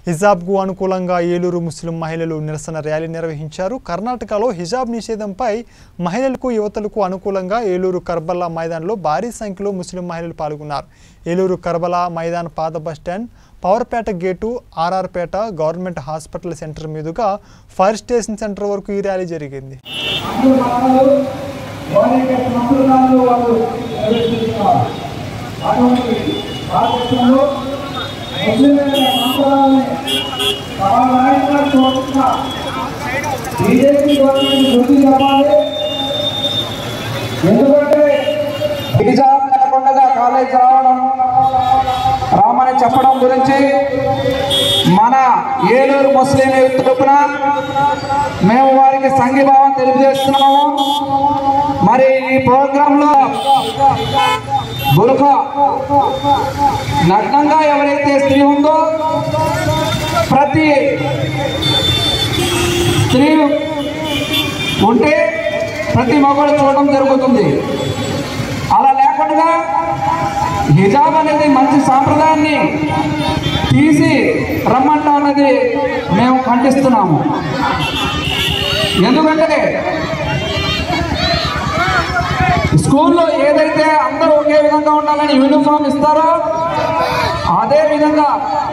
హిజాబ్కు అనుకూలంగా ఏలూరు ముస్లిం మహిళలు నిరసన ర్యాలీ నిర్వహించారు కర్ణాటకలో హిజాబ్ నిషేధంపై మహిళలకు యువతలకు అనుకూలంగా ఏలూరు కర్బలా మైదాన్లో భారీ సంఖ్యలో ముస్లిం మహిళలు పాల్గొన్నారు ఏలూరు కర్బలా మైదాన్ పాత bus stand Powerpet gate RR Peta government hospital centre మీదుగా ఫైర్ స్టేషన్ సెంటర్ వరకు ఈ ర్యాలీ జరిగింది అందరూ మానవులు వారి యొక్క సంప్రదాయాలు వాళ్ళు నిర్వహిస్తున్నారు అటువంటి భారతదేశంలో ముస్లింల సంప్రదాయాన్ని సమానంగా చూస్తున్న బీజేపీ గవర్నమెంట్ గుర్తు చెప్పాలి ఎందుకంటే హిజాబ్ లేకుండా కాలేజ్ రావడం రామని చెప్పడం గురించి మన ఏలూరు ముస్లిం యూత్ తరపున మేము వారికి సంఘీభావం తెలియజేస్తున్నాము మరి ఈ ప్రోగ్రాంలో బురఖ నగ్నంగా ఎవరైతే స్త్రీ ఉందో ప్రతి స్త్రీ ఉంటే ప్రతి మగవాడు చూడడం జరుగుతుంది అలా లేకుండా హిజాబ్ అనేది మంచి సాంప్రదాయాన్ని తీసి రమ్మంటాం అనేది మేము ఖండిస్తున్నాము ఎందుకంటే స్కూల్లో ఏదైతే అందరూ ఒకే విధంగా ఉండాలని యూనిఫామ్ ఇస్తారో అదే విధంగా